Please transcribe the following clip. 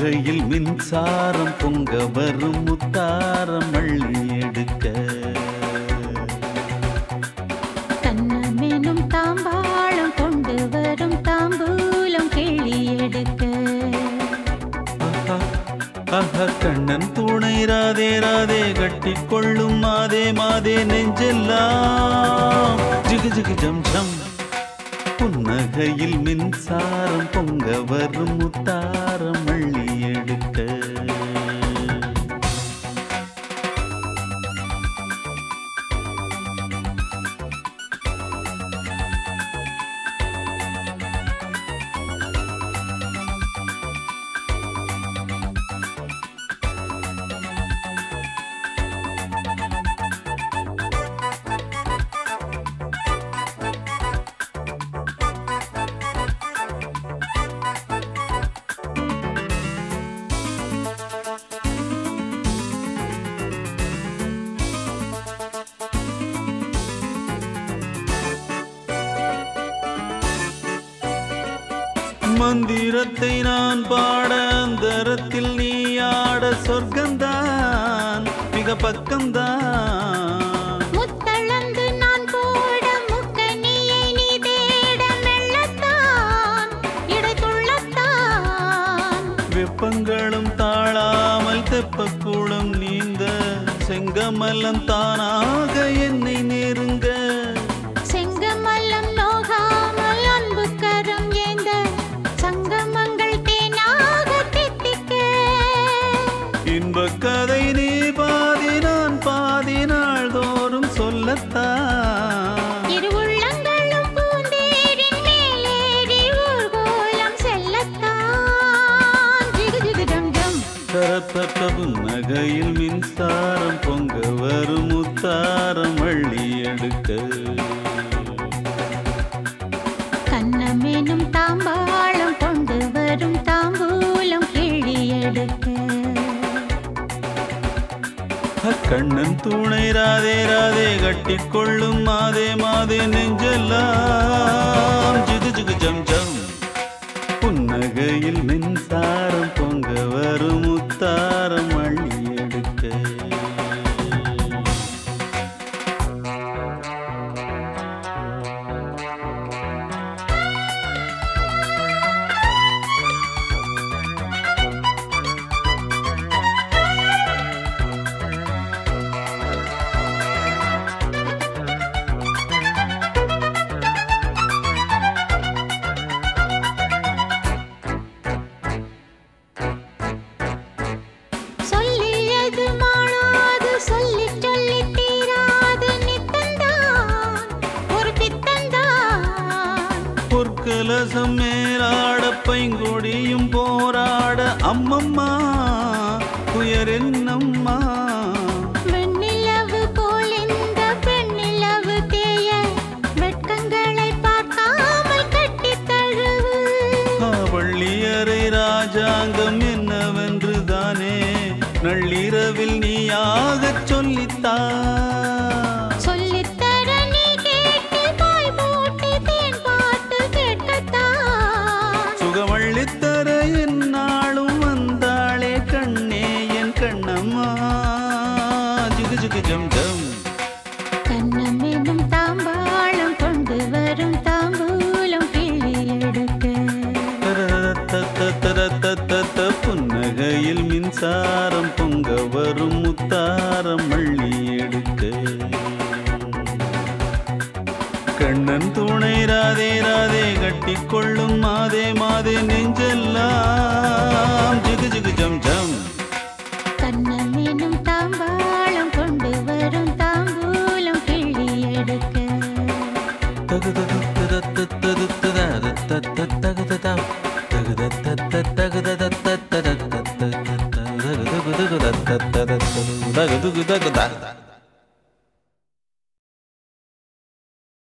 புன்னகையில் மின்சாரம் பொங்க வரும் முத்தாரம் அள்ளி எடுக்க கண்ணமெனும் தாம்பாளம் கொண்டு வரும் தாம்பூலம் கிள்ளி எடுக்க ஆஹா, ஆஹா, கண்ணன் துணை ராதே ராதே கட்டி கொள்ளும் மாதே மாதே நெஞ்செல்லாம் ஜிகு ஜிகு ஜம் ஜம் புன்னகையில் மின்சாரம் பொங்க வரும் முத்தாரம் அள்ளி எடுக்க மந்திரத்தை நான் பாட அந்தரத்தில் நீ ஆட சொர்க்கம்தான் மிக பக்கம்தான் முத்தளந்து நான் போட முக்கனியை நீ தேட மெல்லத்தான் இடை துள்ளத்தான் வெப்பங்களும் தாழாமல் தெப்பக்கூடும் நீந்த செங்கமலம் தானாக என்னை நெருங்க செங்கமல்லம் நோகாமல் அன்பு கரம் ஏந்த சங்கமங்கள் தேனாக தித்திக்க இன்பக் கதை நீ பாதி நான் பாதி நாள்தோறும் சொல்லத்தான் இரு உள்ளங்களும் பூந்தேரின் மேலேறி ஊர்கோலம் செல்லத்தான் ஜிகு ஜிகு ஜம் ஜம் தரத்தட்ட புன்னகையில் மின்சாரம் பொங்க வரும் முத்தாரம் அள்ளி எடுக்க கண்ணமெனும் தாம்பாளம் கொண்டு வரும் தாம்பூலம் கிள்ளி எடுக்க கண்ணன் துணை ராதே ராதே கட்டி கொள்ளும் மாதே மாதே நெஞ்செல்லாம் ஜிகு ஜிகு ஜம் ஜம் புன்னகையில் மின்சாரம் பொங்க வரும் முத்தாரம் அள்ளி எடுக்க சொல்லியது மாளாது சொல்லி சொல்லி தீராது நித்தந்தான் ஒரு பித்தந்தான் பொற்கலசம் மேலாட பைங்கொடியும் போராட அம்மம்மா உயர் என்னம்மா வெண்ணிலவு போல் இந்த பெண்ணிலவு தேய வெட்கங்களை பார்க்காமல் கட்டித் தழுவு வள்ளியறை ராஜாங்கம் என்னவென்று தானே நள்ளிரவில் நீயாகச் சொல்லித்தா சொல்லித்தர நீ கேட்டு பாய் போட்டு தேன் பாட்டு கேட்கத்தான் சுகவள்ளித்தர என்னாலும் வந்தாளே கண்ணே என் கண்ணம்மா ஜிகு ஜிகு ஜம் ஜம் கண்ணமெனும் தாம்பாளம் கொண்டு வரும் தாம்பூலம் கிள்ளி எடுக்க தரதத்தத்தத்தத்தத்தத்த புன்னகையில் மின்சாரம் பொங்க வரும் முத்தாரம் அள்ளி எடுக்க கண்ணன் துணை ராதே ராதே கட்டி கொள்ளும் மாதே மாதே நெஞ்செல்லாம் ஜிகு ஜிகு ஜம் ஜம் கண்ணமெனும் தாம்பாளம் கொண்டு வரும் தாம்பூலம் கிள்ளி எடுக்க தகு தகு தகு தகு தகு தகு தகு தகு தகு தகு தகு தகு